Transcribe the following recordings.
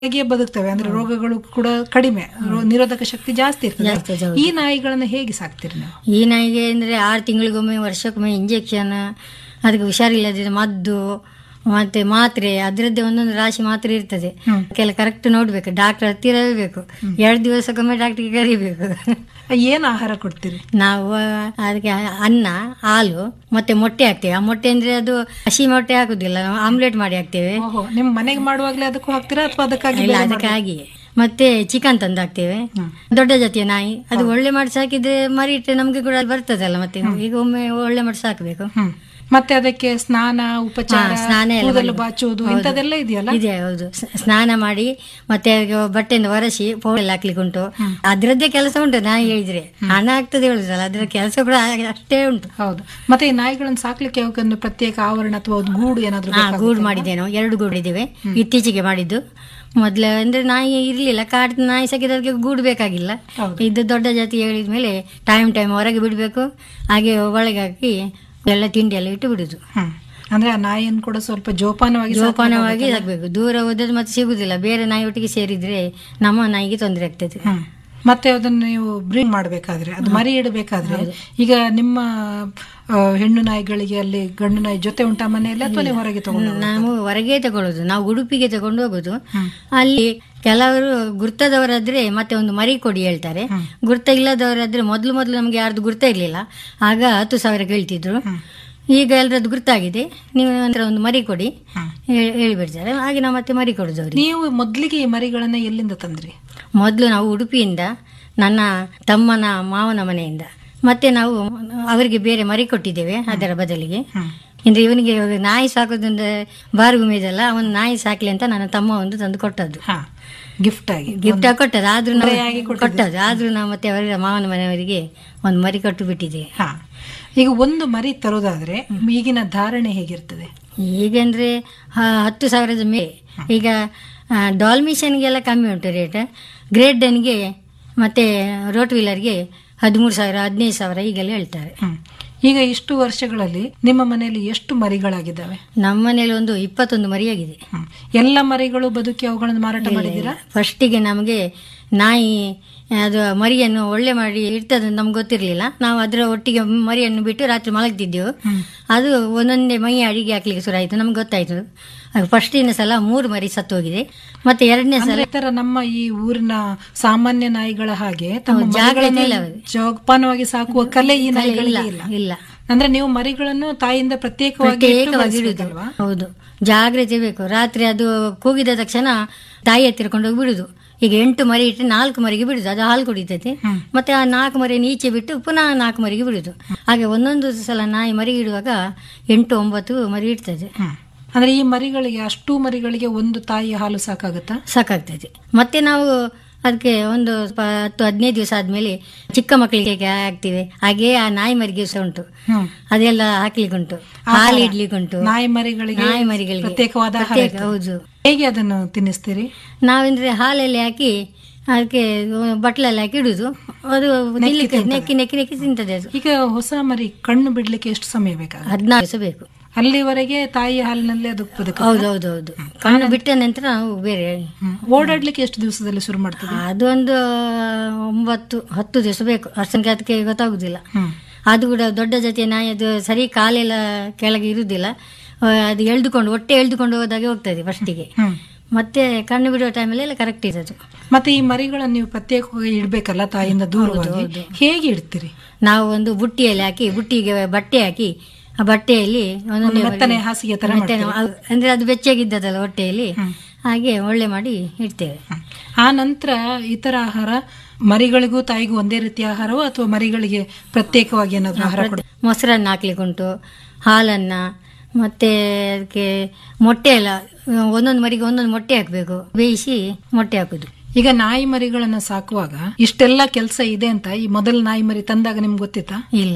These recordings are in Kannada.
ಹೇಗೆ ಬದುಕ್ತವೆ ಅಂದ್ರೆ ರೋಗಗಳು ಕೂಡ ಕಡಿಮೆ ರೋ- ನಿರೋಧಕ ಶಕ್ತಿ ಜಾಸ್ತಿ ಜಾಸ್ತಿ ಇರ್ತದೆ ಇದೆ, ಹೌದು. ಈ ನಾಯಿಗಳನ್ನ ಹೇಗೆ ಸಾಕ್ತೀರಿ ನೀವು ಈ ನಾಯಿಗೆ ಅಂದರೆ ಆರು ತಿಂಗಳಿಗೊಮ್ಮೆ ವರ್ಷಕ್ಕೊಮ್ಮೆ ಇಂಜೆಕ್ಷನ್ ಅದಕ್ಕೆ ಹುಷಾರಿಲ್ಲದಿದ್ರೆ ಮದ್ದು ಮತ್ತೆ ಮಾತ್ರೆ ಅದರದ್ದೇ ಒಂದೊಂದು ರಾಶಿ ಮಾತ್ರೆ ಇರ್ತದೆ ಹ್ಮ್. ಕೆಲ ಕರೆಕ್ಟ್ ನೋಡ್ಬೇಕು ಡಾಕ್ಟರ್ ಹತ್ತಿರ ಬೇಕು ಎರಡು ದಿವಸಕ್ಕೊಮ್ಮೆ ಡಾಕ್ಟರ್ಗೆ ಕರಿಬೇಕು ಏನ್ ಆಹಾರ ಕೊಡ್ತೀರಿ ನಾವು ಅದಕ್ಕೆ ಅನ್ನ ಹಾಲು ಮತ್ತೆ ಮೊಟ್ಟೆ ಹಾಕ್ತೇವೆ ಆ ಮೊಟ್ಟೆ ಅಂದ್ರೆ ಅದು ಹಸಿ ಮೊಟ್ಟೆ ಹಾಕುದಿಲ್ಲ ನಾವು ಆಮ್ಲೆಟ್ ಮಾಡಿ ಹಾಕ್ತೇವೆ ಓಹೋ ನಿಮ್ ಮನೆಗೆ ಮಾಡುವಾಗ್ಲೇ ಅದಕ್ಕೂ ಹಾಕ್ತೀರಾ ಅಥವಾ ಅದಕ್ಕಾಗಿ ಇಲ್ಲ ಬೇರೆ ಅದಕ್ಕೆ ಮಾಡ್ತೀರಾ? ಹಾಗೆ ಮತ್ತೆ ಚಿಕನ್ ತಂದು ಹಾಕ್ತೇವೆ ಹ್ಮ್. ದೊಡ್ಡ ಜಾತಿಯ ನಾಯಿ ಅದು ಒಳ್ಳೆ ಮಾಡಿ ಸಾಕಿದ್ರೆ ಮರಿ ಇಟ್ಟರೆ ನಮ್ಗೆ ಕೂಡ ಬರ್ತದಲ್ಲ ಮತ್ತೆ ಈಗ ಒಮ್ಮೆ ಒಳ್ಳೆ ಮಾಡಿ ಸಾಕಬೇಕು ಹ್ಮ್ ಮತ್ತೆ ಅದಕ್ಕೆ ಸ್ನಾನ ಉಪಚಾರ ಹಾ, ಸ್ನಾನ ಎಲ್ಲ ಕೂದಲು ಮಾಡಿ- ಬಾಚುವುದು ಹೌದು. ಇಂಥದ್ದೆಲ್ಲ ಇದೆಯಲ್ಲ ಇದೆ ಹೌದು ಸ್- ಸ್ನಾನ ಮಾಡಿ ಮತ್ತೆ ಅದಕ್ಕೆ ಬಟ್ಟೆಯಿಂದ ಒರೆಸಿ ಪೌಡರ್ ಹಾಕ್ಲಿಕ್ಕೆ ಉಂಟು ಅದ್ರದ್ದೇ ಕೆಲಸ ಉಂಟು ನಾಯಿ ಹೇಳಿದ್ರೆ ಹಣ ಆಗ್ತದೆ ಹೇಳುದಲ್ಲ ಅದ್ರ ಕೆಲಸ ಕೂಡ ಹಾಗೆ ಅಷ್ಟೇ ಉಂಟು ಹೌದು ಮತ್ತೆ ಈ ನಾಯಿಗಳನ್ನ ಸಾಕ್ಲಿಕ್ಕೆ ಅವಕ್ಕೊಂದು ಪ್ರತ್ಯೇಕ ಆವರಣ ಅಥವಾ ಒಂದು ಗೂಡು ಏನಾದ್ರು ಹಾ ಬೇಕಾಗುತ್ತಾ? ಗೂಡು ಮಾಡಿದ್ದೇವೆ ನಾವು ಎರಡು ಗೂಡು ಇದ್ದೇವೆ ಇತ್ತೀಚೆಗೆ ಮಾಡಿದ್ದು ಮೊದ್ಲು ಅಂದ್ರೆ ನಾಯಿ ಇರ್ಲಿಲ್ಲ ಕಾಡ್ ನಾಯಿ ಸಾಕಿದಕ್ಕೆ ಗೂಡು ಬೇಕಾಗಿಲ್ಲ ಹೌದು. ಇದು ದೊಡ್ಡ ಜಾತಿ ಹೇಳಿದ ಮೇಲೆ ಟೈಮ್ ಟೈಮ್ ಹೊರಗೆ ಬಿಡಬೇಕು ಹಾಗೆ ಒಳಗೆ ಹಾಕಿ ಎಲ್ಲ ತಿಂಡಿ ಎಲ್ಲ ಇಟ್ಟು ಬಿಡುದು ಹ್ಮ್ ಅಂದ್ರೆ ಆ ನಾಯಿಯನ್ನು ಕೂಡ ಸ್ವಲ್ಪ ಜೋಪಾನವಾಗಿ ಜೋಪಾನವಾಗಿ ಸಾಕ್ಬೇಕು ದೂರ ಹೋದದ್ದು ಮತ್ತೆ ಸಿಗುದಿಲ್ಲ ಬೇರೆ ನಾಯಿ ಒಟ್ಟಿಗೆ ಸೇರಿದ್ರೆ ನಮ್ಮ ನಾಯಿಗೆ ತೊಂದರೆ ಆಗ್ತದೆ ಹ್ಮ್. ಮತ್ತೆ ಅದನ್ನು ನೀವು ಬ್ರೀಡ್ ಮಾಡಬೇಕಾದ್ರೆ ಅದು ಮರಿ ಇಡಬೇಕಾದ್ರೆ ಈಗ ನಿಮ್ಮ ಆ, ಹೆಣ್ಣು ನಾಯಿಗಳಿಗೆ ಅಲ್ಲಿ ಗಂಡು ನಾಯಿ ಜೊತೆ ಉಂಟಾ ಮನೆಯಲ್ಲಿ ಅಥವಾ ನೀವು ಹೊರಗೆ ತಗೊಂಡು ನಾವು ಹೊರಗೆ ತಗೊಳ್ಳೋದು ನಾವು ಉಡುಪಿಗೆ ತಗೊಂಡು ಹೋಗೋದು ಅಲ್ಲಿ ಕೆಲವರು ಗುರ್ತದವರಾದ್ರೆ ಮತ್ತೆ ಒಂದು ಮರಿ ಕೊಡಿ ಹೇಳ್ತಾರೆ ಗುರ್ತ ಇಲ್ಲದವರಾದ್ರೆ ಮೊದಲು ಮೊದಲು ನಮ್ಗೆ ಯಾರ್ದು ಗುರ್ತ ಇರ್ಲಿಲ್ಲ ಆಗ ಹತ್ತು ಸಾವಿರ ಕೇಳ್ತಿದ್ರು ಈಗ ಎಲ್ಲರದ್ದು ಗುರ್ತಾಗಿದೆ ನೀವು ನಂತರ ಒಂದು ಮರಿ ಕೊಡಿ ಹೇ- ಹೇಳಿಬಿಡ್ತಾರೆ ಹಾಗೆ ನಾವು ಮತ್ತೆ ಮರಿ ಕೊಡುದು ಅವ್ರಿಗೆ ನೀವು ಮೊದ್ಲಿಗೆ ಈ ಮರಿಗಳನ್ನ ಎಲ್ಲಿಂದ ತಂದ್ರಿ ಮೊದಲು ನಾವು ಉಡುಪಿಯಿಂದ ನನ್ನ ತಮ್ಮನ ಮಾವನ ಮನೆಯಿಂದ ಮತ್ತೆ ನಾವು ಅವರಿಗೆ ಬೇರೆ ಮರಿ ಕೊಟ್ಟಿದ್ದೇವೆ ಅದರ ಬದಲಿಗೆ ಅಂದ್ರೆ ಇವನಿಗೆ ಇವಾಗ ನಾಯಿ ಸಾಕೋದಂದ್ರೆ ಬಾರುಗುಮೇದಲ್ಲ ಅವನು ನಾಯಿ ಸಾಕ್ಲಿ ಅಂತ ನನ್ನ ತಮ್ಮ ಒಂದು ತಂದು ಕೊಟ್ಟದ್ದು ಹಾ ಗಿಫ್ಟ್ ಆಗಿ ಗಿಫ್ಟ್ ಕೊಟ್ಟದ್ದು ಆದ್ರೂ ನಾವು ಮರೆಯಾಗಿ ಕೊಟ್ಟಿದ್ದು. ಕೊಟ್ಟದ್ದು ಆದ್ರೂ ನಾವು ಮತ್ತೆ ಅವರ ಮಾವನ ಮನೆಯವರಿಗೆ ಒಂದು ಮರಿ ಕೊಟ್ಟು ಬಿಟ್ಟಿದ್ದೇವೆ ಹಾ ಈಗ ಒಂದು ಮರಿ ತರೋದಾದ್ರೆ ಈಗಿನ ಧಾರಣೆ ಹೇಗಿರ್ತದೆ ಈಗಂದ್ರೆ ಹ- ಹತ್ತು ಸಾವಿರದ ಮೇಲೆ ಈಗ ಡಾಲ್ಮಿಷನ್ಗೆಲ್ಲ ಕಮ್ಮಿ ಉಂಟು ರೇಟ್ ಗ್ರೇಟ್ ಡನ್ಗೆ ಮತ್ತೆ ರೋಟ್ ವೀಲರ್ಗೆ ಹದಿಮೂರು ಸಾವಿರ ಹದಿನೈದು ಸಾವಿರ ಈಗೆಲ್ಲ ಹೇಳ್ತಾರೆ ಹ್ಮ್ ಈಗ ಇಷ್ಟು ವರ್ಷಗಳಲ್ಲಿ ನಿಮ್ಮ ಮನೆಯಲ್ಲಿ ಎಷ್ಟು ಮರಿಗಳಾಗಿದ್ದಾವೆ ನಮ್ಮ ಮನೇಲಿ ಒಂದು ಇಪ್ಪತ್ತೊಂದು ಮರಿಯಾಗಿದೆ ಹ್ಮ್. ಎಲ್ಲ ಮರಿಗಳು ಬದುಕಿ ಅವುಗಳನ್ನು ಮಾರಾಟ ಮಾಡಿದ್ದೀರಾ ಫಸ್ಟಿಗೆ ನಮಗೆ ನಾಯಿ ಅದು ಮರಿಯನ್ನು ಒಳ್ಳೆ ಮಾಡಿ ಇರ್ತದೆ ಅಂತ ನಮ್ಗೆ ಗೊತ್ತಿರಲಿಲ್ಲ ನಾವು ಅದರ ಒಟ್ಟಿಗೆ ಮರಿಯನ್ನು ಬಿಟ್ಟು ರಾತ್ರಿ ಮಲಗ್ತಿದ್ದೆವು ಅದು ಒಂದೊಂದೇ ಮೈ ಅಡಿಗೆ ಹಾಕ್ಲಿಕ್ಕೆ ಶುರು ಆಯಿತು ನಮ್ಗೆ ಗೊತ್ತಾಯ್ತು ಫಸ್ಟಿನ ಸಲ ಮೂರು ಮರಿ ಸತ್ತು ಹೋಗಿದೆ ಮತ್ತೆ ಎರಡನೇ ಸಲ ಅಂದ್ರೆ ಈ ತರ ನಮ್ಮ ಈ ಊರಿನ ಸಾಮಾನ್ಯ ನಾಯಿಗಳ ಹಾಗೆ ತಮ್ಮ ಹೌದು, ಜಾಗ್ರತೆ ಮರಿಗಳನ್ನ ಇಲ್ಲ ಅವರಿಗೆ. ಜೋಪಾನವಾಗಿ ಸಾಕುವ ಕಲೆ ಈ ಇಲ್ಲ ನಾಯಿಗಳಿಗೆ ಇಲ್ಲ ಇಲ್ಲ ಅಂದ್ರೆ ನೀವು ಮರಿಗಳನ್ನು ತಾಯಿಯಿಂದ ಪ್ರತ್ಯೇಕವಾಗಿ ಇಟ್ಟು ಪ್ರತ್ಯೇಕವಾಗಿ ಇಡುದು ಬೆಳೆಸ್ಬೇಕಲ್ವಾ? ಹೌದು ಜಾಗ್ರತೆ ಬೇಕು ರಾತ್ರಿ ಅದು ಕೂಗಿದ ತಕ್ಷಣ ತಾಯಿ ಹತ್ತಿರ ಕೊಂಡೋಗಿ ಬಿಡುದು ಈಗ ಎಂಟು ಮರಿ ಇಟ್ಟು ನಾಲ್ಕು ಮರಿಗೆ ಬಿಡುದು ಅದು ಹಾಲು ಕುಡಿತೈತೆ ಮತ್ತೆ ಆ ನಾಲ್ಕು ಮರಿಯನ್ನು ಈಚೆ ಬಿಟ್ಟು ಪುನಃ ನಾಲ್ಕು ಮರಿಗೆ ಬಿಡುದು ಹಾಗೆ ಒಂದೊಂದು ಸಲ ನಾಯಿ ಮರಿ ಇಡುವಾಗ ಎಂಟು ಒಂಬತ್ತು ಮರಿ ಇಡ್ತದೆ ಹ್ಮ್. ಅಂದ್ರೆ ಈ ಮರಿಗಳಿಗೆ ಅಷ್ಟು ಮರಿಗಳಿಗೆ ಒಂದು ತಾಯಿಯ ಹಾಲು ಸಾಕಾಗತ್ತಾ ಸಾಕಾಗ್ತದೆ ಮತ್ತೆ ನಾವು ಅದಕ್ಕೆ ಒಂದು ಪ- ಹತ್ತು ಹದಿನೈದು ದಿವಸ ಆದ್ಮೇಲೆ ಚಿಕ್ಕ ಮಕ್ಕಳಿಗೆ ಹಾಕ್ತಿವಿ ಹಾಗೆ ಆ ನಾಯಿ ಮರಿಗೆ ಸಹ ಉಂಟು ಹ್ಮ್. ಅದೆಲ್ಲ ಹಾಕ್ಲಿಕ್ಕೆ ಉಂಟು ಹಾಲು ಇಡ್ಲಿಕ್ಕೆ ಉಂಟು ನಾಯಿ ಮರಿಗಳಿಗೆ ನಾಯಿ ಮರಿಗಳಿಗೆ ಪ್ರತ್ಯೇಕವಾದ ಆಹಾರ ಪ್ರತ್ಯೇಕ, ಇರ್ತದೆ. ಹೌದು ಹೇಗೆ ಅದನ್ನು ತಿನ್ನಿಸ್ತೀರಿ ನಾವೆಂದ್ರೆ ಹಾಲಲ್ಲಿ ಹಾಕಿ ಅದಕ್ಕೆ ಬಟ್ಲಲ್ಲಿ ಹಾಕಿ ಇಡುದು ಅದು ತಿನ್ಲಿಕ್ಕೆ ನೆಕ್ಕಿ ನೆಕ್ಕಿ ನೆಕ್ಕಿ ತಿಂತದೆ ಅದು ಈಗ ಹೊಸ ಮರಿ ಕಣ್ಣು ಬಿಡ್ಲಿಕ್ಕೆ ಎಷ್ಟು ಸಮಯ ಬೇಕಾಗುತ್ತೆ ಹದಿನಾರು ದಿವಸ ಬೇಕು ಅಲ್ಲಿವರೆಗೆ ತಾಯಿ ಹಾಲಿನಲ್ಲಿ ಅದು ಬದುಕು ಹೌದು ಹೌದು ಹೌದು ಕಣ್ಣು ಬಿಟ್ಟ ನಂತರ ನಾವು ಬೇರೆ ಓಡಾಡ್ಲಿಕ್ಕೆ ಎಷ್ಟು ದಿವಸದಲ್ಲಿ ಶುರು ಮಾಡ್ತದೆ ಅದೊಂದು ಒಂಬತ್ತು ಹತ್ತು ದಿವಸ ಬೇಕು ಅಷ್ಟಕ್ಕೆ ಅದಕ್ಕೆ ಗೊತ್ತಾಗುದಿಲ್ಲ ಹ್ಮ್. ಅದು ಕೂಡ ದೊಡ್ಡ ಜೊತೆ ನಾಯಿ ಅದು ಸರಿ ಕಾಲೆಲ್ಲ ಕೆಳಗೆ ಇರುವುದಿಲ್ಲ ಆ, ಅದು ಎಳ್ದುಕೊಂಡು ಹೊಟ್ಟೆ ಎಳ್ದುಕೊಂಡು ಹೋದಾಗೆ ಹೋಗ್ತದೆ ಫಸ್ಟಿಗೆ ಹ್ಮ್. ಮತ್ತೆ ಕಣ್ಣು ಬಿಡುವ ಟೈಮಲ್ಲಿ ಎಲ್ಲ ಕರೆಕ್ಟ್ ಇರೋದು ಮತ್ತೆ ಈ ಮರಿಗಳನ್ನು ನೀವು ಪ್ರತ್ಯೇಕವಾಗಿ ಇಡ್ಬೇಕಲ್ಲ ತಾಯಿಯಿಂದ ದೂರವಾಗಿ ಹೇಗೆ ಇಡ್ತೀರಿ ನಾವು ಒಂದು ಬುಟ್ಟಿಯಲ್ಲಿ ಹಾಕಿ ಬುಟ್ಟಿಗೆ ಬಟ್ಟೆ ಹಾಕಿ ಆ ಬಟ್ಟೆಯಲ್ಲಿ ಒಂದೊಂದೇ ಮೆತ್ತನೆ ಹಾಸಿಗೆ ತರ ಮತ್ತೆ ನಾವು ಅದು- ಅಂದ್ರೆ ಅದು ಬೆಚ್ಚಗಿದ್ದದಲ್ಲ ಹೊಟ್ಟೆಯಲ್ಲಿ ಹಾಗೆ ಒಳ್ಳೆ ಮಾಡಿ ಇಡ್ತೇವೆ ಆ ನಂತರ ಇತರ ಆಹಾರ ಮರಿಗಳಿಗೂ ತಾಯಿಗೂ ಒಂದೇ ರೀತಿಯ ಆಹಾರವೋ ಅಥವಾ ಮರಿಗಳಿಗೆ ಪ್ರತ್ಯೇಕವಾಗಿ ಏನಾದ್ರು ಆಹಾರ ಕೊಡ ಮೊಸರನ್ನ ಹಾಕ್ಲಿಕ್ಕೆ ಉಂಟು ಹಾಲನ್ನ ಮತ್ತೆ ಅದಕ್ಕೆ ಮೊಟ್ಟೆ ಎಲ್ಲ ಒಂದೊಂದು ಮರಿಗೆ ಒಂದೊಂದು ಮೊಟ್ಟೆ ಹಾಕಬೇಕು ಬೇಯಿಸಿ ಮೊಟ್ಟೆ ಹಾಕುದು ಈಗ ನಾಯಿ ಮರಿಗಳನ್ನ ಸಾಕುವಾಗ ಇಷ್ಟೆಲ್ಲ ಕೆಲಸ ಇದೆ ಅಂತ ಈ ಮೊದಲ ನಾಯಿ ಮರಿ ತಂದಾಗ ನಿಮ್ಗೆ ಗೊತ್ತಿತ್ತಾ ಇಲ್ಲ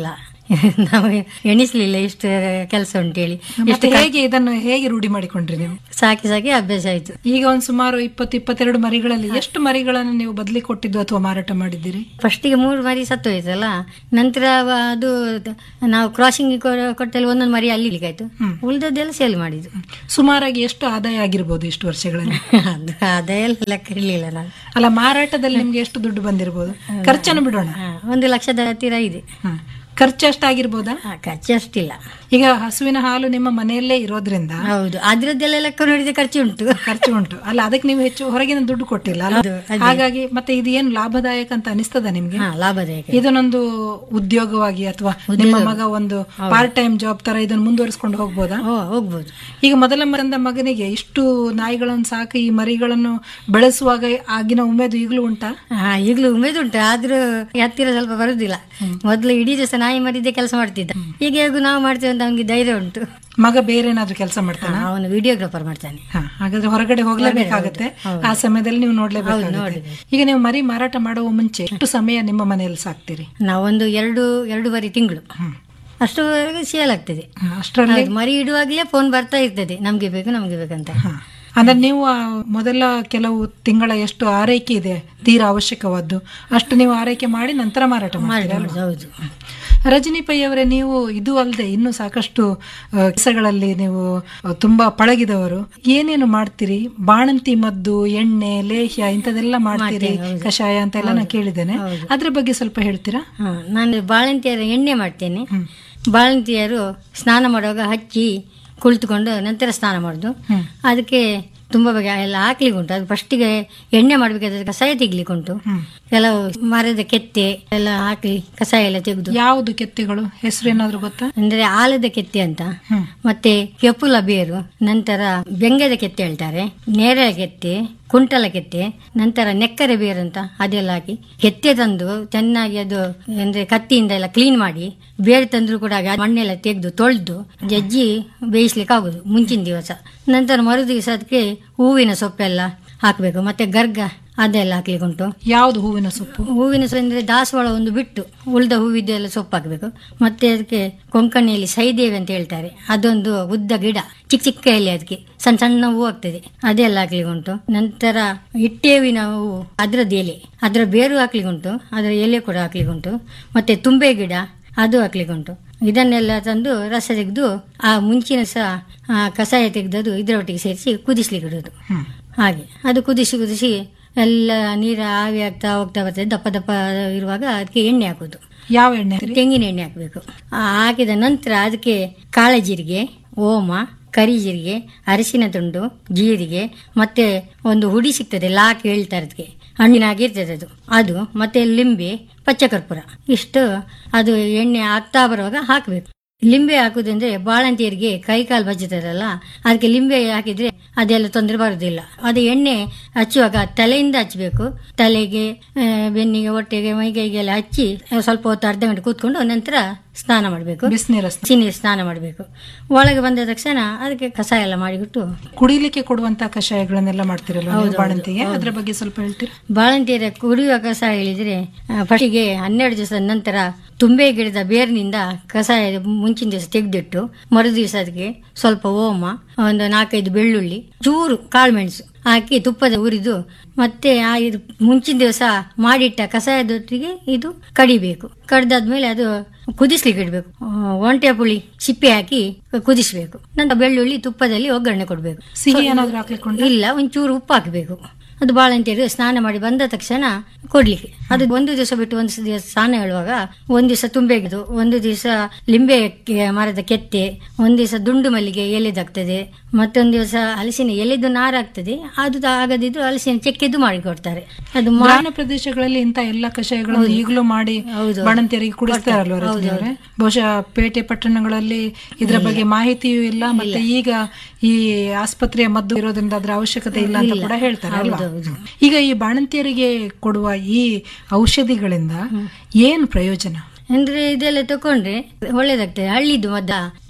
ನಾವು ಎಣಿಸ್ಲಿಲ್ಲ ಇಷ್ಟು ಕೆಲಸ ಉಂಟೇಳಿ ಮತ್ತೆ ಹೇಗೆ ಇದನ್ನು ಹೇಗೆ ರೂಢಿ ಮಾಡಿಕೊಂಡ್ರಿ ನೀವು ಸಾಕಿ ಸಾಕಿ ಅಭ್ಯಾಸ ಆಯ್ತು ಈಗ ಒಂದ್ ಸುಮಾರು ಇಪ್ಪತ್ತು ಇಪ್ಪತ್ತೆರಡು ಮರಿಗಳಲ್ಲಿ ಎಷ್ಟು ಮರಿಗಳನ್ನು ನೀವು ಬದಲಿ ಕೊಟ್ಟಿದ್ದು ಅಥವಾ ಮಾರಾಟ ಮಾಡಿದ್ದೀರಿ ಫಸ್ಟಿಗೆ ಮೂರು ಮರಿ ಸತ್ತು ಹೋಯ್ತಲ್ಲ ನಂತರ ಅವ- ಅದು ನಾವು ಕ್ರಾಸಿಂಗ್ ಕೊಟ್ಟಲ್ಲಿ ಒಂದೊಂದು ಮರಿ ಅಲ್ಲಿ ಇಲ್ಲಿಗಾಯ್ತು ಉಳಿದದ್ದೆಲ್ಲ ಸೇಲ್ ಮಾಡಿದ್ದು ಸುಮಾರಾಗಿ ಎಷ್ಟು ಆದಾಯ ಆಗಿರ್ಬೋದು ಇಷ್ಟು ವರ್ಷಗಳಲ್ಲಿ ಅದು ಅದೆಲ್ಲ ಲೆಕ್ಕ ಇರಲಿಲ್ಲ ನಾನು ಅಲ್ಲ ಮಾರಾಟದಲ್ಲಿ ನಿಮ್ಗೆ ಎಷ್ಟು ದುಡ್ಡು ಬಂದಿರಬಹುದು ಖರ್ಚನ್ನು ಬಿಡೋಣ ಹಾ, ಒಂದು ಲಕ್ಷದ ಹತ್ತಿರ ಇದೆ ಹ. ಖರ್ಚು ಅಷ್ಟಾಗಿರ್ಬೋದಾ ಆ, ಖರ್ಚು ಅಷ್ಟಿಲ್ಲ ಈಗ ಹಸುವಿನ ಹಾಲು ನಿಮ್ಮ ಮನೆಯಲ್ಲೇ ಇರೋದ್ರಿಂದ ಹೌದು ಅದ್ರದ್ದೆಲ್ಲ ಲೆಕ್ಕ ನೋಡಿದ್ರೆ ಖರ್ಚು ಉಂಟು ಖರ್ಚು ಉಂಟು ಅಲ್ಲ ಅದಕ್ಕೆ ನೀವು ಹೆಚ್ಚು ಹೊರಗಿನ ದುಡ್ಡು ಕೊಟ್ಟಿಲ್ಲ ಅಲ್ಲ? ಹೌದು, ಅದೇ. ಹಾಗಾಗಿ ಮತ್ತೆ ಇದು ಏನು ಲಾಭದಾಯಕ ಅಂತ ಅನಿಸ್ತದ ನಿಮ್ಗೆ ಹಾ ಲಾಭದಾಯಕ ಇದನ್ನೊಂದು ಉದ್ಯೋಗವಾಗಿ ಅಥವಾ ನಿಮ್ಮ ಮಗ ಒಂದು ಪಾರ್ಟ್ ಟೈಮ್ ಜಾಬ್ ತರ ಇದನ್ನು ಮುಂದುವರಿಸಿಕೊಂಡು ಹೋಗ್ಬೋದಾ ಓ ಹೋಗ್ಬೋದು ಈಗ ಮೊದಲ ಮರಂದ ಮಗನಿಗೆ ಇಷ್ಟು ನಾಯಿಗಳನ್ನು ಸಾಕಿ ಈ ಮರಿಗಳನ್ನು ಬೆಳೆಸುವಾಗ ಆಗಿನ ಉಮೇದು ಈಗಲೂ ಉಂಟಾ ಹಾ ಈಗಲೂ ಉಮೇದು ಉಂಟು ಆದ್ರೂ ಹತ್ತಿರ ಸ್ವಲ್ಪ ಬರುದಿಲ್ಲ ಮೊದ್ಲು ಇಡೀ ದಿವಸ ನಾಯಿ ಮರಿದ್ದೆ ಕೆಲಸ ಮಾಡ್ತಿದ್ದ ಈಗ ಹೇಗೂ ನಾವು ಮಾಡ್ತೇವೆ ಅಂತ ಅವನಿಗೆ ಧೈರ್ಯ ಉಂಟು ಮಗ ಬೇರೆ ಏನಾದ್ರೂ ಕೆಲಸ ಮಾಡ್ತಾನ ಅವನು ವಿಡಿಯೋಗ್ರಾಫರ್ ಮಾಡ್ತಾನೆ ಹಾ, ಹಾಗಾದ್ರೆ ಹೊರಗಡೆ ಹೋಗ್ಲೇಬೇಕಾಗತ್ತೆ ಆ ಸಮಯದಲ್ಲಿ ನೀವು ನೋಡ್ಲೇಬೇಕಾಗುತ್ತೆ ಈಗ ನೀವು ಮರಿ ಮಾರಾಟ ಮಾಡುವ ಮುಂಚೆ ಎಷ್ಟು ಸಮಯ ನಿಮ್ಮ ಮನೆಯಲ್ಲಿ ಸಾಕ್ತೀರಿ ನಾವೊಂದು ಎರಡು ಎರಡೂವರೆ ತಿಂಗಳು ಅಷ್ಟುವರೆಗೆ ಸೇಲ್ ಆಗ್ತದೆ ಹಾ, ಅಷ್ಟರಲ್ಲಿ ಹೌದು, ಮರಿ ಇಡುವಾಗಲೇ ಫೋನ್ ಬರ್ತಾ ಇರ್ತದೆ ನಮ್ಗೆ ಬೇಕು ನಮ್ಗೆ ಬೇಕಂತ ಹಾ. ಅಂದ್ರೆ ನೀವು ಆ ಮೊದಲ ಕೆಲವು ತಿಂಗಳ ಎಷ್ಟು ಆರೈಕೆ ಇದೆ ತೀರಾ ಅವಶ್ಯಕವಾದ್ದು ಅಷ್ಟು ನೀವು ಆರೈಕೆ ಮಾಡಿ ನಂತರ ಮಾರಾಟ ಮಾಡ್ತೀರಾ ಅಲ್ವಾ? ಹೌದು ರಜನಿ ಪೈ ಅವರೇ ನೀವು ಇದು ಅಲ್ಲದೆ ಇನ್ನೂ ಸಾಕಷ್ಟು ಕೆಲಸಗಳಲ್ಲಿ ನೀವು ಆ, ತುಂಬಾ ಪಳಗಿದವರು ಏನೇನು ಮಾಡ್ತೀರಿ ಬಾಣಂತಿ ಮದ್ದು ಎಣ್ಣೆ ಲೇಹ್ಯ ಇಂಥದೆಲ್ಲ ಮಾಡ್ತೀರಿ ಕಷಾಯ ಅಂತ ಎಲ್ಲ ನಾನು ಕೇಳಿದ್ದೇನೆ ಅದ್ರ ಬಗ್ಗೆ ಸ್ವಲ್ಪ ಹೇಳ್ತೀರಾ ಹಾ, ನಾನು ಬಾಳಂತಿಯರ ಎಣ್ಣೆ ಮಾಡ್ತೇನೆ ಬಾಳಂತಿಯರು ಸ್ನಾನ ಮಾಡುವಾಗ ಹಚ್ಚಿ ಕುಳಿತುಕೊಂಡು ನಂತರ ಸ್ನಾನ ಮಾಡೋದು ಅದಕ್ಕೆ ತುಂಬ ಬಗೆ ಎಲ್ಲ ಹಾಕ್ಲಿಕ್ಕೆ ಉಂಟು ಅದು ಫಸ್ಟಿಗೆ ಎಣ್ಣೆ ಮಾಡಬೇಕಾದ್ರೆ ಕಷಾಯ ತೆಗಿಲಿಕ್ಕೆ ಉಂಟು ಕೆಲವು ಮರದ ಕೆತ್ತೆ ಎಲ್ಲ ಹಾಕಿ ಕಷಾಯ ಎಲ್ಲ ತೆಗೆದು ಯಾವುದು ಕೆತ್ತೆಗಳು ಹೆಸರು ಏನಾದ್ರು ಗೊತ್ತಾ ಅಂದ್ರೆ ಆಲದ ಕೆತ್ತೆ ಅಂತ ಮತ್ತೆ ಕೆಪುಲ ಬೇರು ನಂತರ ಬೆಂಗದ ಕೆತ್ತೆ ಹೇಳ್ತಾರೆ ನೇರಳೆ ಕೆತ್ತೆ ಕುಂಟಲ ಕೆತ್ತೆ ನಂತರ ನೆಕ್ಕರೆ ಬೇರು ಅಂತ ಅದೆಲ್ಲ ಹಾಕಿ ಕೆತ್ತೆ ತಂದು ಚೆನ್ನಾಗಿ ಅದು ಅಂದ್ರೆ ಕತ್ತಿಯಿಂದ ಎಲ್ಲ ಕ್ಲೀನ್ ಮಾಡಿ ಬೇರೆ ತಂದ್ರು ಕೂಡ ಹಾಗೆ ಮಣ್ಣೆಲ್ಲ ತೆಗೆದು ತೊಳೆದು ಜಜ್ಜಿ ಬೇಯಿಸ್ಲಿಕ್ಕೆ ಆಗುದು ಮುಂಚಿನ ದಿವಸ ನಂತರ ಮರು ದಿವಸ ಅದಕ್ಕೆ ಹೂವಿನ ಸೊಪ್ಪೆಲ್ಲ ಹಾಕಬೇಕು ಮತ್ತೆ ಗರ್ಗ ಅದೆಲ್ಲ ಹಾಕ್ಲಿಕ್ಕೆ ಉಂಟು ಯಾವ್ದು ಹೂವಿನ ಸೊಪ್ಪು ಹೂವಿನ ಸೊಪ್ಪು ಅಂದ್ರೆ ದಾಸವಾಳ ಒಂದು ಬಿಟ್ಟು ಉಳಿದ ಹೂವಿದ್ದೆಲ್ಲ ಸೊಪ್ಪು ಹಾಕಬೇಕು ಮತ್ತೆ ಅದಕ್ಕೆ ಕೊಂಕಣಿಯಲ್ಲಿ ಸೈದೇವಿ ಅಂತ ಹೇಳ್ತಾರೆ ಅದೊಂದು ಉದ್ದ ಗಿಡ ಚಿಕ್ಕ ಚಿಕ್ಕ ಎಲೆ ಅದಕ್ಕೆ ಸಣ್ಣ ಸಣ್ಣ ಹೂ ಆಗ್ತದೆ ಅದೆಲ್ಲ ಹಾಕ್ಲಿಕ್ಕೆ ಉಂಟು ನಂತರ ಇಟ್ಟೇವಿನ ಹೂವು ಅದರದ್ದು ಎಲೆ ಅದರ ಬೇರು ಹಾಕ್ಲಿಕ್ಕೆ ಉಂಟು ಅದರ ಎಲೆ ಕೂಡ ಹಾಕ್ಲಿಕ್ಕೆ ಉಂಟು ಮತ್ತೆ ತುಂಬೆ ಗಿಡ ಅದು ಹಾಕ್ಲಿಕ್ಕೆ ಉಂಟು ಇದನ್ನೆಲ್ಲ ತಂದು ರಸ ತೆಗೆದು ಆ ಮುಂಚಿನ ಸಹ ಆ ಕಷಾಯ ತೆಗೆದದು ಇದರೊಟ್ಟಿಗೆ ಸೇರಿಸಿ ಕುದಿಸ್ಲಿಕ್ಕೆ ಇಡೋದು ಹಾಗೆ ಅದು ಕುದಿಸಿ ಕುದಿಸಿ ಎಲ್ಲ ನೀರು ಆವಿ ಆಗ್ತಾ ಹೋಗ್ತಾ ಬರ್ತದೆ ದಪ್ಪ ದಪ್ಪ ಇರುವಾಗ ಅದಕ್ಕೆ ಎಣ್ಣೆ ಹಾಕೋದು ಯಾವ ಎಣ್ಣೆ ಹಾಕ್ತೀರಿ? ತೆಂಗಿನ ಎಣ್ಣೆ ಹಾಕಬೇಕು ಹಾಕಿದ ನಂತರ ಅದಕ್ಕೆ ಕಾಳೆ ಜೀರಿಗೆ ಓಮ ಕರಿ ಜೀರಿಗೆ ಅರಿಶಿನ ತುಂಡು ಜೀರಿಗೆ ಮತ್ತೆ ಒಂದು ಹುಡಿ ಸಿಗ್ತದೆ ಲಾಕ್ ಹೇಳ್ತಾರೆ ಅದಕ್ಕೆ ಹಣ್ಣಿನಾಗಿರ್ತದೆ ಅದು ಅದು ಮತ್ತೆ ಲಿಂಬೆ ಪಚ್ಚಕರ್ಪೂರ ಇಷ್ಟು ಅದು ಎಣ್ಣೆ ಆಗ್ತಾ ಬರುವಾಗ ಹಾಕಬೇಕು ಲಿಂಬೆ ಹಾಕುದಂದ್ರೆ ಬಾಳಂತಿಯರಿಗೆ ಕೈ ಕಾಲು ಬಜ್ಜುತ್ತದಲ್ಲ ಅದಕ್ಕೆ ಲಿಂಬೆ ಹಾಕಿದ್ರೆ ಅದೆಲ್ಲ ತೊಂದರೆ ಬರುದಿಲ್ಲ ಅದು ಎಣ್ಣೆ ಹಚ್ಚುವಾಗ ತಲೆಯಿಂದ ಹಚ್ಚಬೇಕು ತಲೆಗೆ ಆ, ಬೆನ್ನಿಗೆ ಹೊಟ್ಟೆಗೆ ಮೈಕೈಗೆಲ್ಲ ಹಚ್ಚಿ ಆ, ಸ್ವಲ್ಪ ಹೊತ್ತು ಅರ್ಧ ಗಂಟೆ ಕೂತ್ಕೊಂಡು ನಂತರ ಸ್ನಾನ ಮಾಡಬೇಕು ಬಿಸಿನೀರ ಸ್ನಾನ. ಸಿನಿ ಸ್ನಾನ ಮಾಡಬೇಕು ಒಳಗೆ ಬಂದ ತಕ್ಷಣ ಅದಕ್ಕೆ ಕಷಾಯ ಎಲ್ಲ ಮಾಡಿಬಿಟ್ಟು ಕುಡಿಲಿಕ್ಕೆ ಕೊಡುವಂತ ಕಷಾಯಗಳನ್ನೆಲ್ಲ ಮಾಡ್ತಿರಲ್ವ ನೀವು ಬಾಣಂತಿಗೆ ಅದ್ರ ಬಗ್ಗೆ ಸ್ವಲ್ಪ ಹೇಳ್ತೀರಾ ಬಾಳಂತಿಯರ ಕುಡಿಯುವ ಕಷಾಯ ಹೇಳಿದ್ರೆ ಫಸ್ಟಿಗೆ ಹನ್ನೆರಡು ದಿವಸದ ನಂತರ ತುಂಬೆ ಗಿಡದ ಬೇರಿನಿಂದ ಕಷಾಯ ಮುಂಚಿನ ದಿವಸ ತೆಗೆದಿಟ್ಟು ಮರು ದಿವಸ ಅದಕ್ಕೆ ಸ್ವಲ್ಪ ಓಮ ಒಂದು ನಾಲ್ಕೈದು ಬೆಳ್ಳುಳ್ಳಿ ಚೂರು ಕಾಳುಮೆಣಸು ಹಾಕಿ ತುಪ್ಪದ ಉರಿದು ಮತ್ತೆ ಆ ಇದು ಮುಂಚಿನ ದಿವಸ ಮಾಡಿಟ್ಟ ಕಷಾಯದೊಟ್ಟಿಗೆ ಇದು ಕಡಿಬೇಕು ಕಡ್ದಾದ್ಮೇಲೆ ಅದು ಕುದಿಸ್ಲಿಕ್ಕೆ ಇಡಬೇಕು ಒಂಟೆ ಪುಳಿ ಸಿಪ್ಪೆ ಹಾಕಿ ಕುದಿಸ್ಬೇಕು ನಂತರ ಬೆಳ್ಳುಳ್ಳಿ ತುಪ್ಪದಲ್ಲಿ ಒಗ್ಗರಣೆ ಕೊಡಬೇಕು ಸಿಹಿ ಏನಾದ್ರು ಹಾಕ್ಲಿಕ್ಕೆ ಉಂಟಾ? ಇಲ್ಲ ಒಂಚೂರು ಉಪ್ಪು ಹಾಕಬೇಕು ಅದು ಬಾಳಂತಿಯರು ಸ್ನಾನ ಮಾಡಿ ಬಂದ ತಕ್ಷಣ ಕೊಡ್ಲಿಕ್ಕೆ ಅದು ಒಂದು ದಿವಸ ಬಿಟ್ಟು ಒಂದು ದಿವಸ ಸ್ನಾನ ಹೇಳುವಾಗ ಒಂದು ದಿವಸ ತುಂಬೆಗಿದು ಒಂದು ದಿವಸ ಲಿಂಬೆ ಕೆ- ಮರದ ಕೆತ್ತೆ ಒಂದು ದಿವಸ ದುಂಡು ಮಲ್ಲಿಗೆ ಎಲೆದಾಗ್ತದೆ ಮತ್ತೊಂದು ದಿವಸ ಹಲಸಿನ ಎಲೆದು ನಾರಾಗ್ತದೆ ಅದು ಆಗದಿದ್ದು ಹಲಸಿನ ಚೆಕ್ಕೆದು ಮಾಡಿ ಕೊಡ್ತಾರೆ ಅದು ಮಾ- ಗ್ರಾಮೀಣ ಪ್ರದೇಶಗಳಲ್ಲಿ ಇಂತ ಎಲ್ಲಾ ಕಷಾಯಗಳನ್ನು ಈಗಲೂ ಮಾಡಿ ಹೌದು. ಬಾಣಂತಿಯರಿಗೆ ಕುಡಿಸ್ತಾರಲ್ವ ರಜನಿ ಅವರೇ ಬಹುಶಃ ಪೇಟೆ ಪಟ್ಟಣಗಳಲ್ಲಿ ಇದರ ಬಗ್ಗೆ ಮಾಹಿತಿಯೂ ಇಲ್ಲ ಮತ್ತೆ ಈಗ ಈ ಆಸ್ಪತ್ರೆಯ ಮದ್ದು ಇರೋದ್ರಿಂದ ಅದರ ಅವಶ್ಯಕತೆ ಇಲ್ಲ ಅಂತ ಕೂಡ ಹೇಳ್ತಾರೆ ಅಲ್ವಾ? ಈಗ ಈ ಬಾಣಂತಿಯರಿಗೆ ಕೊಡುವ ಈ ಔಷಧಿಗಳಿಂದ ಏನು ಪ್ರಯೋಜನ ಅಂದ್ರೆ ಇದೆಲ್ಲ ತಕೊಂಡ್ರೆ ಒಳ್ಳೇದಾಗ್ತದೆ ಹಳ್ಳಿದು ಮದ್ದ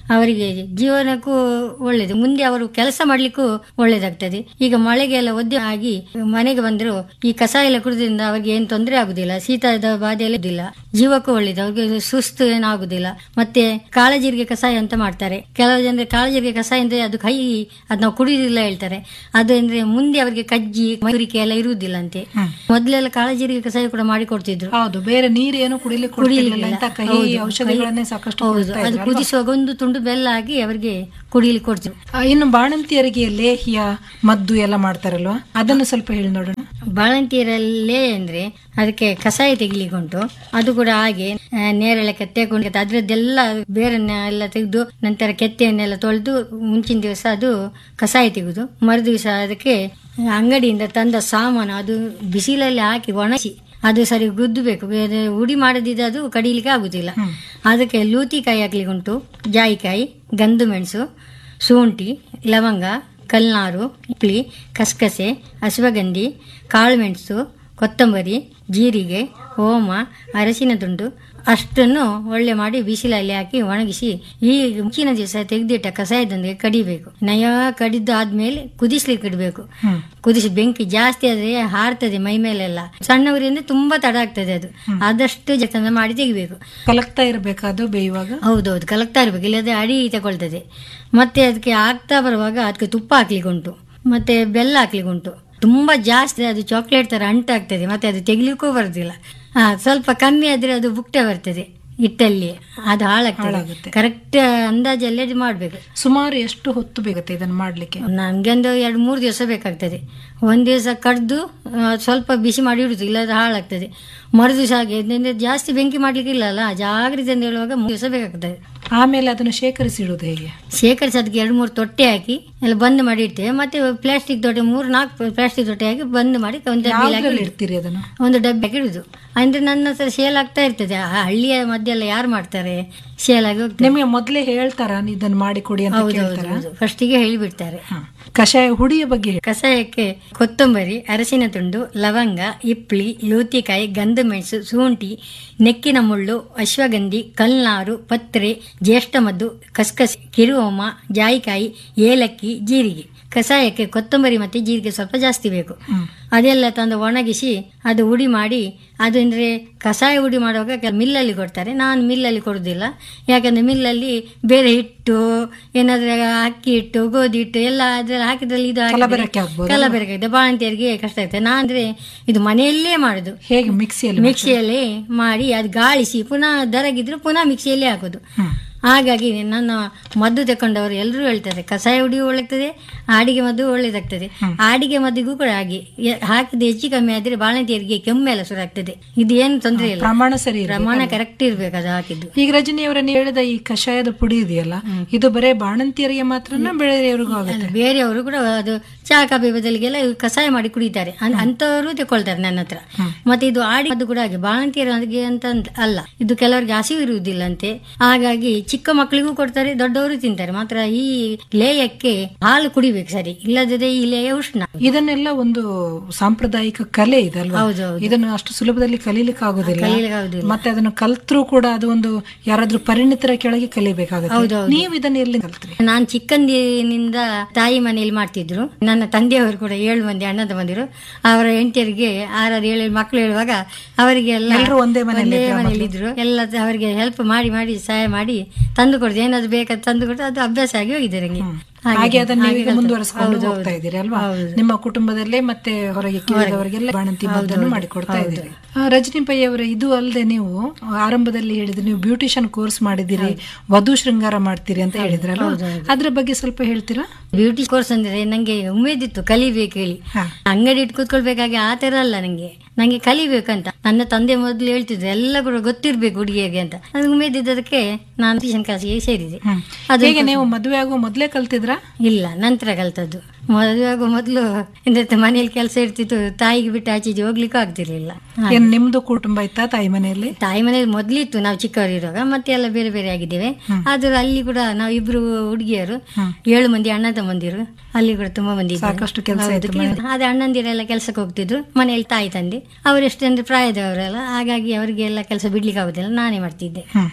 ಅವರಿಗೆ ಜೀವನಕ್ಕೂ ಒಳ್ಳೇದು ಮುಂದೆ ಅವರು ಕೆಲಸ ಮಾಡ್ಲಿಕ್ಕೂ ಒಳ್ಳೇದಾಗ್ತದೆ ಈಗ ಮಳೆಗೆಲ್ಲ ಒದ್ದೆ ಆಗಿ ಮನೆಗೆ ಬಂದ್ರು ಈ ಕಸ ಎಲ್ಲ ಕುಡಿದ್ರಿಂದ ಅವ್ರಿಗೆ ಏನ್ ತೊಂದರೆ ಆಗುದಿಲ್ಲ ಶೀತದ ಬಾಧೆ ಎಲ್ಲ ಇದಿಲ್ಲ ಜೀವಕ್ಕೂ ಒಳ್ಳೇದು ಅವ್ರಿಗೆ ಸುಸ್ತು ಏನಾಗುದಿಲ್ಲ ಮತ್ತೆ ಕಾಳಜೀರಿಗೆ ಕಷಾಯ ಅಂತ ಮಾಡ್ತಾರೆ ಕೆಲವು ಜನರಿಗೆ ಕಾಳಜೀರಿಗೆ ಕಷಾಯ ಅಂದ್ರೆ ಅದು ಕೈ ಅದು ನಾವು ಕುಡಿಯುದಿಲ್ಲ ಹೇಳ್ತಾರೆ ಅದು ಅಂದ್ರೆ ಮುಂದೆ ಅವರಿಗೆ ಕಜ್ಜಿ ಮೈರಿಕೆ ಎಲ್ಲ ಇರುವುದಿಲ್ಲ ಅಂತೆ ಮೊದಲೆಲ್ಲ ಕಾಳಜೀರಿಗೆ ಕಷಾಯ ಕೂಡ ಮಾಡಿ ಕೊಡ್ತಿದ್ರು ಹೌದು ಬೇರೆ ನೀರೇನು ಕುಡಿಲಿಕ್ಕೆ ಕೊಡ್ತಿರ್ಲಿಲ್ಲ ಅಂತ ಕಹಿ ಔಷಧಿಗಳನ್ನೇ ಸಾಕಷ್ಟು ಹೌದು ಕೊಡ್ತಾ ಅದು ಇದ್ರು. ಕುದಿಸುವಾಗ ಒಂದು ತುಂಡು ಬೆಲ್ಲ ಹಾಕಿ ಅವರಿಗೆ ಕುಡಿಲಿಕ್ಕೆ ಕೊಡ್ತಿದ್ರು ಆ, ಇನ್ನು ಬಾಣಂತಿಯರಿಗೆ ಲೇಹ್ಯ ಮದ್ದು ಎಲ್ಲ ಮಾಡ್ತಾರಲ್ವಾ ಅದನ್ನು ಸ್ವಲ್ಪ ಹೇಳಿ ನೋಡೋಣ ಬಾಳಂತಿಯರಲ್ಲೇ ಅಂದ್ರೆ ಅದಕ್ಕೆ ಕಷಾಯ ತೆಗಿಲಿಕ್ಕೆ ಉಂಟು ಅದು ಕೂಡ ಹಾಗೆ ಆ, ನೇರಳೆ ಕೆತ್ತೆ ಕೊಂಡು ಅದ್ರದ್ದೆಲ್ಲ ಬೇರನ್ನ ಎಲ್ಲ ತೆಗೆದು ನಂತರ ಕೆತ್ತೆಯನ್ನೆಲ್ಲ ತೊಳೆದು ಮುಂಚಿನ ದಿವಸ ಅದು ಕಷಾಯ ತೆಗೆದು ಮರು ದಿವಸ ಅದಕ್ಕೆ ಅಂಗಡಿಯಿಂದ ತಂದ ಸಾಮಾನು ಅದು ಬಿಸಿಲಲ್ಲಿ ಹಾಕಿ ಒಣಗಿಸಿ ಅದು ಸರಿ ಗುದ್ದಬೇಕು ಬೇರೆ ಉಡಿ ಮಾಡದಿದ್ರೆ ಅದು ಕಡಿಲಿಕ್ಕೆ ಆಗುದಿಲ್ಲ ಅದಕ್ಕೆ ಲೂತಿಕಾಯಿ ಹಾಕ್ಲಿಕ್ಕೆ ಉಂಟು ಜಾಯಿಕಾಯಿ ಗಂದು ಮೆಣಸು ಶುಂಠಿ ಲವಂಗ ಕಲ್ನಾರು ಇಪ್ಲಿ ಕಸಕಸೆ ಅಶ್ವಗಂಧಿ ಕಾಳುಮೆಣಸು ಕೊತ್ತಂಬರಿ ಜೀರಿಗೆ ಓಮ ಅರಸಿನ ತುಂಡು ಅಷ್ಟನ್ನು ಒಳ್ಳೆ ಮಾಡಿ ಬಿಸಿಲಲ್ಲಿ ಹಾಕಿ ಒಣಗಿಸಿ ಈ ಮುಂಚಿನ ದಿವಸ ತೆಗೆದಿಟ್ಟ ಕಷಾಯದೊಂದಿಗೆ ಕಡಿಬೇಕು ನಯ ಕಡಿದು ಆದ್ಮೇಲೆ ಕುದಿಸ್ಲಿಕ್ಕೆ ಇಡಬೇಕು ಹ್ಮ್. ಕುದಿಸಿ ಬೆಂಕಿ ಜಾಸ್ತಿ ಆದ್ರೆ ಹಾರ್ತದೆ ಮೈ ಮೇಲೆಲ್ಲ ಸಣ್ಣವರಿಂದ ತುಂಬಾ ತಡ ಆಗ್ತದೆ ಅದು ಆದಷ್ಟು ಜತನ ಮಾಡಿ ತೆಗಿಬೇಕು ಕಲಕ್ತಾ ಇರಬೇಕಾದು ಬೇಯುವಾಗ ಹೌದೌದು ಕಲಕ್ತಾ ಇರ್ಬೇಕು ಇಲ್ಲದೆ ಅಡಿ ತಗೊಳ್ತದೆ ಮತ್ತೆ ಅದಕ್ಕೆ ಆಗ್ತಾ ಬರುವಾಗ ಅದಕ್ಕೆ ತುಪ್ಪ ಹಾಕ್ಲಿಕ್ಕೆ ಉಂಟು ಮತ್ತೆ ಬೆಲ್ಲ ಹಾಕ್ಲಿಕ್ಕೆ ಉಂಟು ತುಂಬಾ ಜಾಸ್ತಿ ಅದು ಚಾಕ್ಲೇಟ್ ತರ ಅಂಟಾಗ್ತದೆ ಮತ್ತೆ ಅದು ತೆಗಿಲಿಕ್ಕೂ ಬರುದಿಲ್ಲ ಹಾ ಸ್ವಲ್ಪ ಕಮ್ಮಿ ಆದ್ರೆ ಅದು ಬುಕ್ಟೆ ಬರ್ತದೆ ಹಿಟ್ಟಲ್ಲಿ ಅದು ಹಾಳಾಗ್ತದೆ ಹಾಳಾಗುತ್ತೆ. ಕರೆಕ್ಟ್ ಅಂದಾಜಲ್ಲಿ ಅದು ಮಾಡ್ಬೇಕು ಸುಮಾರು ಎಷ್ಟು ಹೊತ್ತು ಬೇಕತ್ತೆ ಇದನ್ನು ಮಾಡ್ಲಿಕ್ಕೆ ನಮ್ಗೆ ಒಂದು ಎರಡು ಮೂರು ದಿವಸ ಬೇಕಾಗ್ತದೆ ಒಂದ್ ದಿವಸ ಕಡ್ದು ಆ, ಸ್ವಲ್ಪ ಬಿಸಿ ಮಾಡಿ ಇಡುದು ಇಲ್ಲದ್ರೆ ಹಾಳಾಗ್ತದೆ ಮರು ದಿವಸ ಹಾಗೆ ಇದ್ರಿಂದ ಜಾಸ್ತಿ ಬೆಂಕಿ ಮಾಡ್ಲಿಕ್ಕೆ ಇಲ್ಲ ಅಲ್ಲ ಜಾಗ್ರತೆ ಅಂತ ಹೇಳುವಾಗ ಮೂರು ದಿವಸ ಬೇಕಾಗ್ತದೆ ಆಮೇಲೆ ಅದನ್ನು ಶೇಖರಿಸಿ ಇಡುವುದು ಹೇಗೆ ಶೇಖರಿಸಿ ಅದಕ್ಕೆ ಎರಡು ಮೂರು ತೊಟ್ಟೆ ಹಾಕಿ ಎಲ್ಲ ಬಂದ್ ಮಾಡಿ ಇಡ್ತೇವೆ ಮತ್ತೆ ಪ್ಲಾಸ್ಟಿಕ್ ತೊಟ್ಟೆ ಮೂರು ನಾಲ್ಕು ಪ್ಲಾಸ್ಟಿಕ್ ತೊಟ್ಟೆ ಹಾಕಿ ಬಂದ್ ಮಾಡಿ ಒಂದು ಡಬ್ಬಿಯಲ್ಲಿ ಹಾಕಿ ಯಾವ್ದ್ರಲ್ಲಿ ಇಡುದು. ಇಡ್ತೀರಿ ಅದನ್ನು ಒಂದು ಡಬ್ಬಿ ಹಾಕಿ ಇಡುದು ಅಂದ್ರೆ ನನ್ನ ಹತ್ರ ಸೇಲ್ ಆಗ್ತಾ ಇರ್ತದೆ ಆ ಹಳ್ಳಿಯ ಮಧ್ಯೆಲ್ಲ ಯಾರು ಮಾಡ್ತಾರೆ ಸೇಲ್ ಆಗಿ ಹೋಗ್ತದೆ ನಿಮಗೆ ಮೊದಲೇ ಹೇಳ್ತಾರ ಇದನ್ನು ಮಾಡಿ ಕೊಡಿ ಅಂತ ಹೌದು ಹೌದು ಕೇಳ್ತಾರ ಹೌದು ಫಸ್ಟಿಗೆ ಹೇಳಿಬಿಡ್ತಾರೆ ಹ. ಕಷಾಯ ಹುಡಿಯ ಬಗ್ಗೆ ಹೇಳಿ. ಕಷಾಯಕ್ಕೆ ಕೊತ್ತಂಬರಿ ಅರಸಿನ ತುಂಡು ಲವಂಗ ಇಪ್ಲಿ ಲೂತಿಕಾಯಿ ಗಂಧು ಮೆಣಸು ಶುಂಠಿ ನೆಕ್ಕಿನ ಮುಳ್ಳು ಅಶ್ವಗಂಧಿ ಕಲ್ನಾರು ಪತ್ರೆ ಜ್ಯೇಷ್ಠಮದ್ದು ಕಸ್ಕಸಿ ಕಿರುಹೋಮ ಜಾಯಿಕಾಯಿ ಏಲಕ್ಕಿ ಜೀರಿಗೆ ಕಷಾಯಕ್ಕೆ ಕೊತ್ತಂಬರಿ ಮತ್ತೆ ಜೀರಿಗೆ ಸ್ವಲ್ಪ ಜಾಸ್ತಿ ಬೇಕು ಅದೆಲ್ಲ ತಂದು ಒಣಗಿಸಿ ಅದು ಉಡಿ ಮಾಡಿ ಅದು ಅಂದ್ರೆ ಕಷಾಯ ಉಡಿ ಮಾಡುವಾಗ ಕೆಲ ಮಿಲ್ಲಲ್ಲಿ ಕೊಡ್ತಾರೆ ನಾನು ಮಿಲ್ಲಲ್ಲಿ ಕೊಡುದಿಲ್ಲ ಯಾಕಂದ್ರೆ ಮಿಲ್ಲಲ್ಲಿ ಬೇರೆ ಹಿಟ್ಟು ಏನಾದ್ರೆ ಅಕ್ಕಿ ಹಿಟ್ಟು ಗೋಧಿ ಹಿಟ್ಟು ಎಲ್ಲ ಅದ್ರಲ್ಲಿ ಹಾಕಿದ್ರಲ್ಲಿ ಇದು ಹಾಕಿದ್ರೆ ಕಲಬೆರಕೆ ಆಗ್ಬೋದು. ಕಲಬೆರಕೆ ಆಗುತ್ತೆ ಬಾಣಂತಿಯರಿಗೆ ಕಷ್ಟ ಆಗ್ತದೆ ನಾ ಅಂದ್ರೆ ಇದು ಮನೆಯಲ್ಲೇ ಮಾಡುದು ಹೇಗೆ ಮಿಕ್ಸಿಯಲ್ಲಿ ಮಿಕ್ಸಿಯಲ್ಲಿ ಮಾಡಿ ಅದು ಗಾಳಿಸಿ ಪುನಃ ದರಗಿದ್ರು ಪುನಃ ಮಿಕ್ಸಿಯಲ್ಲೇ ಹಾಕೋದು ಹ್ಮ್. ಹಾಗಾಗಿ ನನ್ನ ಮದ್ದು ತಕೊಂಡವರು ಎಲ್ಲರೂ ಹೇಳ್ತಾರೆ ಕಷಾಯ ಹುಡಿ ಒಳ್ಳೆಗ್ತದೆ ಆಡಿಗೆ ಮದ್ದು ಒಳ್ಳೇದಾಗ್ತದೆ ಆಡಿಗೆ ಮದ್ದಿಗೂ ಕೂಡ ಹಾಗೆ ಎ- ಹಾಕಿದ ಹೆಚ್ಚು ಕಮ್ಮಿ ಆದ್ರೆ ಬಾಣಂತಿಯರಿಗೆ ಕೆಮ್ಮೆಲ್ಲ ಶುರು ಆಗ್ತದೆ ಇದು ಏನು ತೊಂದರೆ ಇಲ್ಲ ಪ್ರಮಾಣ ಸರಿ ಇರ್ಬೇಕು. ಪ್ರಮಾಣ ಕರೆಕ್ಟ್ ಇರ್ಬೇಕು ಅದು ಹಾಕಿದ್ದು ಈಗ ರಜನಿಯವರ ನೀವು ಹೇಳಿದ ಈ ಕಷಾಯದ ಪುಡಿ ಇದೆಯಲ್ಲ ಇದು ಬರೇ ಬಾಣಂತಿಯರಿಗೆ ಮಾತ್ರನ ಬೇರೆಯವರಿಗೂ ಆಗುತ್ತೆ ಬೇರೆಯವರು ಕೂಡ ಅದು ಚಹಾ ಕಾಫಿ ಬದಲಿಗೆಲ್ಲ ಇವು ಕಷಾಯ ಮಾಡಿ ಕುಡಿತಾರೆ ಅನ್- ಅಂತವರು ತಗೊಳ್ತಾರೆ ನನ್ನ ಹತ್ರ ಮತ್ತೆ ಇದು ಆಡಿ ಅದು ಕೂಡ ಹಾಗೆ ಬಾಣಂತಿಯರಿಗೆ ಅಂತ ಅಂದ್- ಅಲ್ಲ ಇದು ಕೆಲವರಿಗೆ ಹಸಿವು ಇರುವುದಿಲ್ಲ ಅಂತೆ ಹಾಗಾಗಿ ಚಿಕ್ಕ ಮಕ್ಕಳಿಗೂ ಕೊಡ್ತಾರೆ ದೊಡ್ಡವರು ತಿಂತಾರೆ ಮಾತ್ರ ಈ ಲೇಯಕ್ಕೆ ಹಾಲು ಕುಡಿಬೇಕು ಸರಿ ಇಲ್ಲದಿದ್ರೆ ಈ ಲೇಯ ಉಷ್ಣ ಇದನ್ನೆಲ್ಲ ಒಂದು ಸಾಂಪ್ರದಾಯಿಕ ಕಲೆ ಇದಲ್ವಾ ಹೌದೌದು. ಇದನ್ನು ಅಷ್ಟು ಸುಲಭದಲ್ಲಿ ಕಲೀಲಿಕ್ಕೆ ಆಗುದಿಲ್ಲ ಕಲೀಲಿಕ್ಕೆ ಆಗುದಿಲ್ಲ. ಮತ್ತೆ ಅದನ್ನು ಕಲ್ತ್ರೂ ಕೂಡ ಅದು ಒಂದು ಯಾರಾದ್ರೂ ಪರಿಣಿತರ ಕೆಳಗೆ ಕಲಿಬೇಕಾಗುತ್ತೆ ಹೌದೌದು. ನೀವು ಇದನ್ನ ಎಲ್ಲಿ ಕಲ್ತ್ರಿ ನಾನು ಚಿಕ್ಕಂದಿನಿಂದ ತಾಯಿ ಮನೆಯಲ್ಲಿ ಮಾಡ್ತಿದ್ರು ನನ್ನ ತಂದೆಯವರು ಕೂಡ ಏಳು ಮಂದಿ ಅಣ್ಣ ತಮ್ಮಂದಿರು ಅವರ ಹೆಂಡತಿಯರಿಗೆ ಆರಾರು ಏಳು ಮಕ್ಕಳು ಹೇಳುವಾಗ ಅವರಿಗೆಲ್ಲ ಎಲ್ರೂ ಒಂದೇ ಮನೆಯಲ್ಲಿ ಒಂದೇ ಮನೆಯಲ್ಲಿ ಇದ್ರು ಎಲ್ಲ ಅವರಿಗೆ ಹೆಲ್ಪ್ ಮಾಡಿ ಮಾಡಿ ಸಹಾಯ ಮಾಡಿ ತಂದು ಕೊಡುದು ಏನಾದ್ರು ಬೇಕಾದ ತಂದು ಕೊಟ್ಟು ಅದು ಅಭ್ಯಾಸ ಆಗಿ ಹೋಗಿದೆ ನನಗೆ ಹಾಗೆ ಅದನ್ನ ಹಾಗೆ ನೀವೀಗ ಕಲ್ತು. ಮುಂದುವರಿಸಿಕೊಂಡು ಹೌದು, ಹೋಗ್ತಾ ಹೌದು. ಇದ್ದೀರಿ ಅಲ್ವಾ ಹೌದು. ನಿಮ್ಮ ಕುಟುಂಬದಲ್ಲೇ ಮತ್ತೆ ಹೊರಗೆ ಕೇಳಿದವರಿಗೆಲ್ಲ ಬಾಣಂತಿ ಮದ್ದನ್ನು ಮಾಡಿಕೊಡ್ತಾ ಇದ್ದೀರಿ ಆ, ರಜನಿ ಪೈ ಅವರ ಇದು ಅಲ್ಲದೆ ನೀವು ಆರಂಭದಲ್ಲಿ ಹೇಳಿದ್ರಿ ನೀವು ಬ್ಯೂಟಿಷಿಯನ್ ಕೋರ್ಸ್ ಮಾಡಿದಿರಿ ವಧು ಶೃಂಗಾರ ಮಾಡ್ತೀರಿ ಅಂತ ಹೇಳಿದ್ರಲ್ಲ ಅದ್ರ ಬಗ್ಗೆ ಸ್ವಲ್ಪ ಹೇಳ್ತೀರಾ ಬ್ಯೂಟಿ ಕೋರ್ಸ್ ಅಂದ್ರೆ ನಂಗೆ ಉಮೇದಿತ್ತು ಕಲಿಬೇಕು ಹೇಳಿ ಹಾ. ಅಂಗಡಿ ಇಟ್ಟು ಕೂತ್ಕೊಳ್ಬೇಕಾಗಿ ಆ ತರ ಅಲ್ಲ ನಂಗೆ ನಂಗೆ ಕಲಿಬೇಕಂತ ನನ್ನ ತಂದೆ ಮೊದಲು ಹೇಳ್ತಿದ್ರು ಎಲ್ಲ ಕೂಡ ಗೊತ್ತಿರ್ಬೇಕು ಹುಡುಗಿಯರಿಗೆ ಅಂತ ಅದು ಉಮೇದಿದ್ದದಕ್ಕೆ ನಾನು ಟ್ಯೂಷನ್ ಕ್ಲಾಸಿಗೆ ಸೇರಿದೆ ಹ್ಮ್. ಅದು ಹೇಗೆ ನೀವು ಮದುವೆ ಆಗುವ ಮೊದಲೇ ಕಲ್ತಿದ್ರಾ ಇಲ್ಲ ನಂತರ ಕಲ್ತದ್ದು ಮದುವೆ ಆಗೋ ಮೊದಲು ಎಂತ ಮನೆಯಲ್ಲಿ ಕೆಲಸ ಇರ್ತಿತ್ತು ತಾಯಿಗೆ ಬಿಟ್ಟು ಆಚೀಚೆ ಹೋಗ್ಲಿಕ್ಕೂ ಆಗ್ತಿರ್ಲಿಲ್ಲ ಹಾಗೆ. ಏನ್ ನಿಮ್ದು ಕುಟುಂಬ ಇತ್ತಾ ತಾಯಿ ಮನೆಯಲ್ಲಿ ತಾಯಿ ಮನೇಲಿ ಮೊದ್ಲಿತ್ತು ನಾವು ಚಿಕ್ಕವರು ಇರುವಾಗ ಮತ್ತೆ ಎಲ್ಲ ಬೇರೆ ಬೇರೆ ಆಗಿದ್ದೇವೆ ಆದ್ರೆ ಅಲ್ಲಿ ಕೂಡ ನಾವು ಇಬ್ರು ಹುಡುಗಿಯರು ಏಳು ಮಂದಿ ಅಣ್ಣ ತಮ್ಮಂದಿರು ಅಲ್ಲಿ ಕೂಡ ತುಂಬಾ ಮಂದಿ ಇದ್ದಾರೆ. ಸಾಕಷ್ಟು ಕೆಲ್ಸ ಹೌದು, ಇತ್ತು ಕೆಲ್ಸ. ಅದೇ ಅಣ್ಣಂದಿರೆಲ್ಲ ಕೆಲಸಕ್ಕೆ ಹೋಗ್ತಿದ್ರು ಮನೆಯಲ್ಲಿ ತಾಯಿ ತಂದೆ ಅವರೆಷ್ಟು ಅಂದ್ರೆ ಪ್ರಾಯದವರೆಲ್ಲ ಹಾಗಾಗಿ ಅವರಿಗೆ ಎಲ್ಲ ಕೆಲಸ ಬಿಡ್ಲಿಕ್ಕೆ ಆಗುದಿಲ್ಲ ನಾನೇ ಮಾಡ್ತಿದ್ದೆ ಹ್ಮ್ ಹ್ಮ್.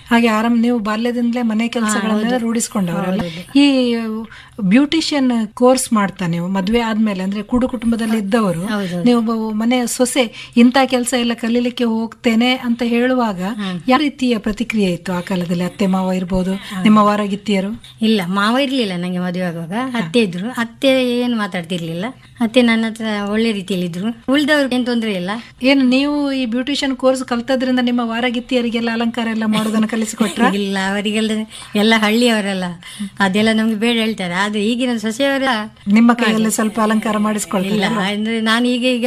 ಹಾಗೆ ಆರಾಮ್ ನೀವು ಬಾಲ್ಯದಿಂದಲೇ ಮನೆ ಕೆಲಸಗಳನ್ನೆಲ್ಲ ರೂಢಿಸ್ಕೊಂಡವರಲ್ಲ ಈ ಬ್ಯೂಟಿಷಿಯನ್ ಕೋರ್ಸ್ ಮಾಡ್ತಾ ನೀವು ಮದ್ವೆ ಆದ್ಮೇಲೆ ಅಂದ್ರೆ ಕೂಡು ಕುಟುಂಬದಲ್ಲಿ ಇದ್ದವರು ನೀವು ಒಬ್ಬ ಮನೆ ಸೊಸೆ ಇಂತ ಕೆಲಸ ಎಲ್ಲ ಕಲೀಲಿಕ್ಕೆ ಹೋಗ್ತೇನೆ ಅಂತ ಹೇಳುವಾಗ ಯಾವ ರೀತಿಯ ಪ್ರತಿಕ್ರಿಯೆ ಇತ್ತು ಆ ಕಾಲದಲ್ಲಿ ಅತ್ತೆ ಮಾವ ಇರ್ಬೋದು ನಿಮ್ಮ ವಾರಗಿತ್ತಿಯರು ಇಲ್ಲ ಮಾವ ಇರ್ಲಿಲ್ಲ ನಂಗೆ ಮದುವೆ ಆಗುವಾಗ ಅತ್ತೆ ಇದ್ರು ಅತ್ತೆ ಏನು ಮಾತಾಡ್ತಿರ್ಲಿಲ್ಲ ಅತ್ತೆ ನನ್ನ ಹತ್ರ ಒಳ್ಳೆ ರೀತಿಯಲ್ಲಿ ಇದ್ರು ಉಳಿದವ್ರು ಏನ್ ತೊಂದ್ರೆ ಇಲ್ಲ ಏನು ನೀವು ಈ ಬ್ಯೂಟಿಷಿಯನ್ ಕೋರ್ಸ್ ಕಲ್ತದ್ರಿಂದ ನಿಮ್ಮ ವಾರಗಿತ್ತಿಯರಿಗೆಲ್ಲ ಅಲಂಕಾರ ಎಲ್ಲ ಮಾಡೋದನ್ನ ಕಲಿಸಿಕೊಟ್ರ ಇಲ್ಲ ಅವರಿಗೆಲ್ಲ ಎಲ್ಲ ಹಳ್ಳಿಯವರಲ್ಲ ಅದೆಲ್ಲ ನಮ್ಗೆ ಬೇಡ ಹೇಳ್ತಾರೆ ಆದ್ರೆ ಈಗಿನ ಸೊಸೆಯವರ ನಿಮ್ಮ ಕೈಯಲ್ಲಿ ಸ್ವಲ್ಪ ಅಲಂಕಾರ ಮಾಡಿಸ್ಕೊಳ್ತಿಲ್ಲ ಇಲ್ಲ ಅಂದ್ರೆ ನಾನು ಈಗ ಈಗ